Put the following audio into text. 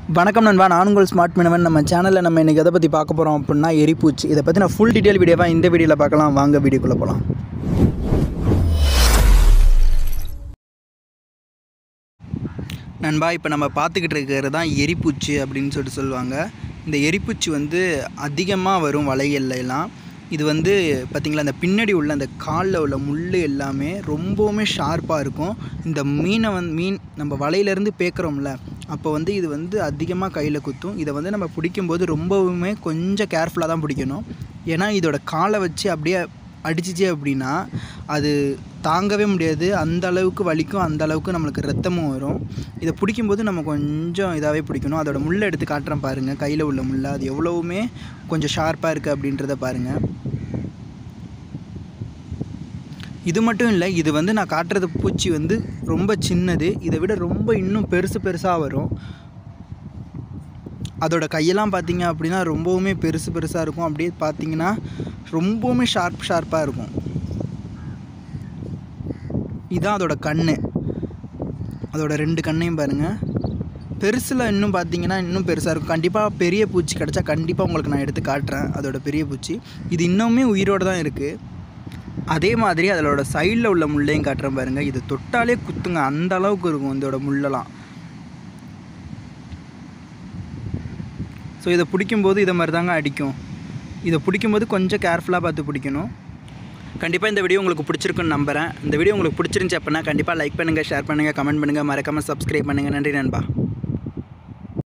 வணக்கம் நண்பா நான் உங்கள் ஸ்மார்ட் மினவன் நம்ம சேனலில் நம்ம இன்றைக்கி எதை பற்றி பார்க்க போகிறோம் அப்படின்னா எரிப்பூச்சி இதை பற்றி நான் ஃபுல் டீட்டெயில் வீடியோவாக இந்த வீடியோவில் பார்க்கலாம் வாங்க வீடியோக்குள்ளே போகலாம் நண்பா இப்போ நம்ம பார்த்துக்கிட்டு இருக்கிறது தான் எரிப்பூச்சி அப்படின்னு சொல்லிட்டு சொல்லுவாங்க இந்த எரிப்பூச்சி வந்து அதிகமாக வரும் வலைகள்ல எல்லாம் இது வந்து பார்த்திங்களா அந்த பின்னாடி உள்ள அந்த காலில் உள்ள முள் எல்லாமே ரொம்பவுமே ஷார்ப்பாக இருக்கும் இந்த மீனை வந்து மீன் நம்ம வலையிலேருந்து பேக்குறோம்ல அப்போ வந்து இது வந்து அதிகமாக கையில் குத்தும் இதை வந்து நம்ம பிடிக்கும்போது ரொம்பவுமே கொஞ்சம் கேர்ஃபுல்லாக தான் பிடிக்கணும் ஏன்னா இதோட காலை வச்சு அப்படியே அடிச்சிச்சு அப்படின்னா அது தாங்கவே முடியாது அந்த அளவுக்கு வலிக்கும் அந்த அளவுக்கு நம்மளுக்கு ரத்தமும் வரும் இதை பிடிக்கும்போது நம்ம கொஞ்சம் இதாகவே பிடிக்கணும் அதோட முள்ளை எடுத்து காட்டுறேன் பாருங்கள் கையில் உள்ள முள்ளை அது எவ்வளவுமே கொஞ்சம் ஷார்ப்பாக இருக்குது அப்படின்றத பாருங்கள் இது மட்டும் இல்லை இது வந்து நான் காட்டுறது பூச்சி வந்து ரொம்ப சின்னது இதை விட ரொம்ப இன்னும் பெருசு பெருசாக வரும் அதோட கையெல்லாம் பார்த்தீங்க அப்படின்னா ரொம்பவுமே பெருசு பெருசாக இருக்கும் அப்படியே பார்த்தீங்கன்னா ரொம்பவுமே ஷார்ப் ஷார்ப்பாக இருக்கும் இதான் அதோட கண் அதோட ரெண்டு கண்ணையும் பாருங்கள் பெருசில் இன்னும் பார்த்தீங்கன்னா இன்னும் பெருசாக இருக்கும் கண்டிப்பாக பெரிய பூச்சி கிடச்சா கண்டிப்பாக உங்களுக்கு நான் எடுத்து காட்டுறேன் அதோட பெரிய பூச்சி இது இன்னுமே உயிரோடு தான் இருக்குது அதே மாதிரி அதோட சைடில் உள்ள முள்ளையும் காட்டுறேன் பாருங்கள் இது தொட்டாலே குத்துங்க அந்த அளவுக்கு இருக்கும் இதோட முள்ளெல்லாம் ஸோ இதை பிடிக்கும்போது இதை மாதிரி தாங்க அடிக்கும் இதை பிடிக்கும்போது கொஞ்சம் கேர்ஃபுல்லாக பார்த்து பிடிக்கணும் கண்டிப்பாக இந்த வீடியோ உங்களுக்கு பிடிச்சிருக்குன்னு நம்புகிறேன் இந்த வீடியோ உங்களுக்கு பிடிச்சிருந்துச்சி அப்படின்னா கண்டிப்பாக லைக் பண்ணுங்கள் ஷேர் பண்ணுங்கள் கமெண்ட் பண்ணுங்கள் மறக்காமல் சப்ஸ்கிரைப் பண்ணுங்கள் நன்றி நண்பா